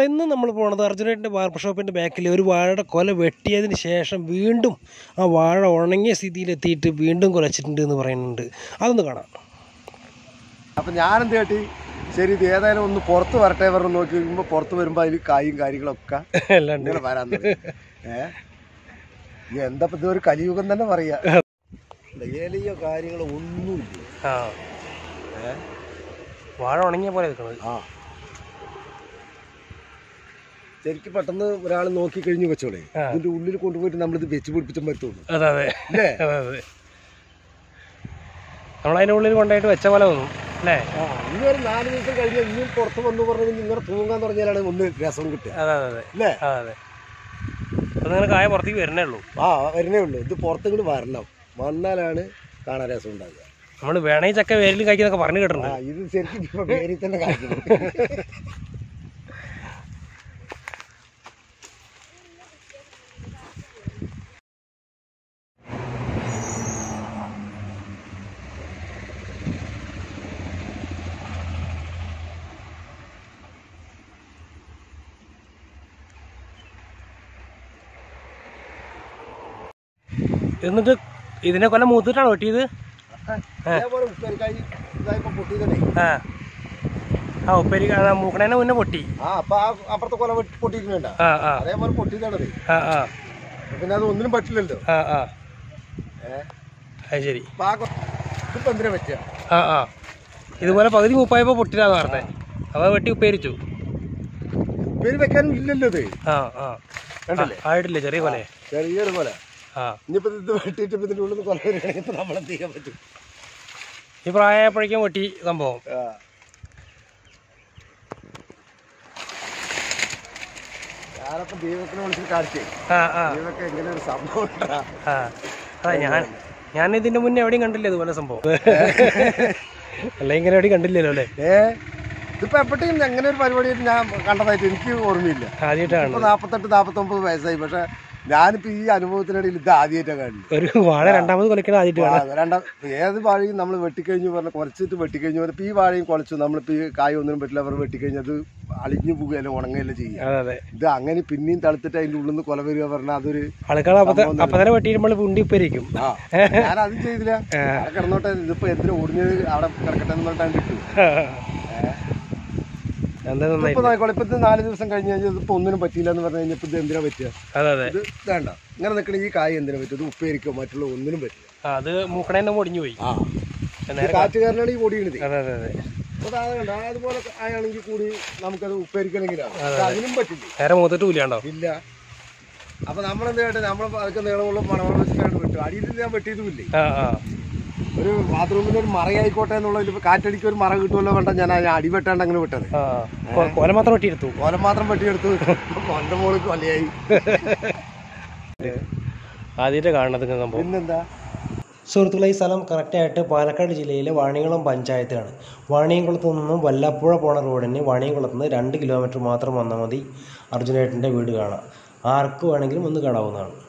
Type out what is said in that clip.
സുഹൃത്തുക്കളെ ഇന്ന് നമ്മൾ പോണത് അർജുനേട്ടൻ്റെ ബാർബർ ഷോപ്പിൻ്റെ ബാക്കിൽ ഒരു വാഴയുടെ കൊല വെട്ടിയതിന് ശേഷം വീണ്ടും ആ വാഴ ഉണങ്ങിയ സ്ഥിതിയിലെത്തിയിട്ട് വീണ്ടും കുലച്ചിട്ടുണ്ട് എന്ന് പറയുന്നുണ്ട് അതൊന്ന് കാണാം അപ്പം ഞാനെന്ത് കേട്ടി ശരി ഇത് ഏതായാലും ഒന്ന് പുറത്ത് വരട്ടെ പറഞ്ഞ് നോക്കി നോക്കുമ്പോൾ പുറത്ത് വരുമ്പോൾ അതിൽ കായും കാര്യങ്ങളൊക്കെ എല്ലാം ഉണ്ട് ഇങ്ങനെ വരാൻ തുടങ്ങി. ഏ ഇത് എന്താ ഇപ്പൊ ഇതൊരു കലിയുഗം തന്നെ പറയാ ഏലിയോ കാര്യങ്ങളോ ഒന്നുമില്ല ആ ഏ? വാഴ ഉണങ്ങിയ പോലെ നിൽക്കുന്നത് ആ ശരിക്കും പെട്ടെന്ന് ഒരാൾ നോക്കി കഴിഞ്ഞു വെച്ചോളെ ആ. ഇതിന്റെ ഉള്ളിൽ കൊണ്ടുപോയിട്ട് നമ്മളിത് വെച്ച് പിടിപ്പിച്ചാൽ പറ്റുള്ളൂ അതെ അതെ അല്ലേ അതെ അതെ നമ്മളതിൻ്റെ ഉള്ളിൽ കൊണ്ടുപോയിട്ട് വെച്ച പോലെ തോന്നും അല്ലേ ആ ഇനി ഒരു നാല് ദിവസം കഴിഞ്ഞ് ഇനിയും പുറത്ത് വന്നു പറഞ്ഞ് ഇങ്ങനെ തൂങ്ങാൻ തുടങ്ങിയാലാണ് ഒന്ന് രസം കിട്ടുക അതെ അതെ അതെ അല്ലേ അതെ അതെ അപ്പം നിങ്ങൾ കായ പുറത്തേക്ക് വരണേ ഉള്ളൂ ആ വരുന്നേ ഉള്ളൂ ഇത് പുറത്തുകൂടി വരണം വന്നാലാണ് കാണാൻ രസം ഉണ്ടാകുക നമ്മൾ വേണേ ചക്ക വേരിൽ കഴിക്കുന്നൊക്കെ പറഞ്ഞു ആ കേട്ടിട്ടുണ്ട് ഇത് ശരിക്കും ഇപ്പൊ പേരിൽ തന്നെ കാണിക്കുന്നു എന്നിട്ട് ഇതിനെ കൊല്ലം മൂത്തിട്ടാണ് വെട്ടിയത് അതേപോലെ ഉപ്പേരിക്കായി ഇതായപ്പോ പൊട്ടിയതേ ആ ആ ഉപ്പേരി ആ, മൂക്കണേനെ മുന്നേ പൊട്ടി ആ അപ്പൊ ആ അപ്പുറത്തെ കൊല വെട്ടി പൊട്ടിയിട്ടുണ്ട ആ ആ അതേപോലെ പൊട്ടിയതാണത് ആ ആ പിന്നെ അത് ഒന്നിനും പറ്റില്ലല്ലോ ആ ആ ഏഹ് അത് ശരി അപ്പൊ ആ കൊ- ഇതിപ്പോ എന്തിനാ പറ്റുക ആ ആ ഇതുപോലെ പകുതി മൂപ്പായപ്പോൾ പൊട്ടിയതാന്ന് പറഞ്ഞത് അപ്പോൾ വെട്ടി ഉപ്പേരിച്ചു ഉപ്പേരി വെക്കാനും ഇല്ലല്ലോ ഇത് ആ ആ കണ്ടില്ലേ ആയിട്ടില്ല ചെറിയ പോലെ ചെറിയൊരു കൊല ആ ഇനിയിപ്പോ ഇത് വെട്ടിയിട്ട് ഇപ്പൊ ഇതിന്റെ ഉള്ളിൽ നിന്ന് കൊല വരികയാണെങ്കിൽ ഇപ്പൊ നമ്മളെന്ത് ചെയ്യാൻ പറ്റും ഈ പ്രായപ്പോഴേക്കും വെട്ടി സംഭവം ആ. ഞാനപ്പോ ദൈവത്തിനെ വിളിച്ചിട്ട് കാണിച്ചേ ആ ആ ദൈവമൊക്കെ എങ്ങനെ ഒരു സംഭവം ഉണ്ടാ ആ അതാ ഞാൻ ഞാൻ ഇതിന്റെ മുന്നേ എവിടെയും കണ്ടില്ല ഇതുപോലെ സംഭവം അല്ല ഇങ്ങനെ എവിടെയും കണ്ടില്ലല്ലോ അല്ലേ ഏ ഇതിപ്പോ എപ്പോഴും അങ്ങനെ ഒരു പരിപാടിയായിട്ട് ഞാൻ കണ്ടതായിട്ട് എനിക്ക് ഓർമ്മയില്ല ആദ്യമായിട്ടാണ് ഇപ്പൊ നാപ്പത്തെട്ട് നാപ്പത്തൊമ്പത് വയസ്സായി പക്ഷെ ഞാനിപ്പോ ഈ അനുഭവത്തിനിടയിൽ ഇത് ആദ്യമായിട്ടാണ് കാണുന്നത് ഒരു വാഴ രണ്ടാമത് കൊലക്കണ ആദ്യമായിട്ട് കാണാം ആ, രണ്ടാം ഏത് വാഴയും നമ്മൾ വെട്ടിക്കഴിഞ്ഞു പറഞ്ഞ കുറച്ചിട്ട് വെട്ടിക്കഴിഞ്ഞു പറഞ്ഞ ഇപ്പൊ ഈ വാഴയും കുളച്ചു നമ്മളിപ്പോ ഈ കായ ഒന്നിനും പറ്റില്ല അവർ വെട്ടിക്കഴിഞ്ഞത് അളിഞ്ഞു പോകുകയല്ല ഉണങ്ങയല്ല ചെയ്യുക അതെ അതെ ഇത് അങ്ങനെ പിന്നെയും തളുത്തിട്ട് അതിന്റെ ഉള്ളിൽ നിന്ന് കൊല വരിക പറഞ്ഞാൽ അതൊരു ആൾക്കാർ അപ്പൊ അപ്പൊ തന്നെ വെട്ടിയിരുമ്പോൾ ഉണ്ടി ഉപ്പേരിക്കും ആ ഞാൻ അതും ചെയ്തില്ല അവിടെ കിടന്നോട്ടെ ഇതിപ്പോ എന്തിനാ ഓടിഞ്ഞത് അവിടെ കിടക്കട്ടെ എന്ന് പറഞ്ഞിട്ടാണ് കിട്ടും എന്താ നന്നായി ഇപ്പൊ നോക്കോളെ ഇപ്പൊ ഇത് നാല് ദിവസം കഴിഞ്ഞ് കഴിഞ്ഞാൽ ഇപ്പൊ ഒന്നിനും പറ്റിയില്ല എന്ന് പറഞ്ഞു കഴിഞ്ഞാൽ ഇപ്പൊ ഇത് എന്തിനാ പറ്റുക അതെ അതെ ഇത് വേണ്ട ഇങ്ങനെ നിൽക്കണ ഈ കായ എന്തിനാ പറ്റും ഇത് ഉപ്പേരിക്കോ മറ്റുള്ള ഒന്നിനും പറ്റില്ല ആ, അത് മൂക്കണേന്റെ പൊടിഞ്ഞു പോയി ആ നേരെ കാറ്റുകാരനാണ് ഈ പൊടിയണത് അതെ അതെ അതെ അപ്പൊ അത് കണ്ട അതുപോലെ ആയാണെങ്കിൽ കൂടി നമുക്കത് ഉപ്പേരിക്കണമെങ്കിലാണ് ഇത് അതിനും പറ്റില്ല നേരെ മൂത്തിട്ട് കൂലിയാണ്ടോ ഇല്ല അപ്പൊ നമ്മളെന്ത് കേട്ടെ നമ്മൾ അതൊക്കെ നീളമുള്ള മണവളം വെച്ചിട്ടാണ് വെട്ടു അടിയിൽ ഞാൻ വെട്ടിയതുമില്ലേ ആ ആ ഒരു ബാത്റൂമിൽ ഒരു മറയായിക്കോട്ടെ എന്നുള്ളതിൽ ഇപ്പൊ കാറ്റടിക്ക് ഒരു മറ കിട്ടുമല്ലോ വേണ്ട ഞാൻ ആ അടി വെട്ടാണ്ട് അങ്ങനെ വിട്ടത് ആ കൊ- കൊല മാത്രം വെട്ടിയെടുത്തു കോലം മാത്രം വെട്ടിയെടുത്തു കൊന്റെ മോള് കൊലയായി ആദ്യമായിട്ട് കാണുന്നത് ഇങ്ങനെ സംഭവം പിന്നെന്താ സുഹൃത്തുക്കളെ ഈ സ്ഥലം കറക്റ്റായിട്ട് പാലക്കാട് ജില്ലയിലെ വാണിയംകുളം പഞ്ചായത്തിലാണ് വാണിയംകുളത്ത് നിന്നും വല്ലപ്പുഴ പോണ റോഡിന് വാണിയംകുളത്ത് നിന്ന് രണ്ട് കിലോമീറ്റർ മാത്രം വന്നാൽ മതി അർജുനേട്ടൻ്റെ വീട് കാണാം ആർക്ക് വേണമെങ്കിലും ഒന്ന് കാണാവുന്നതാണ്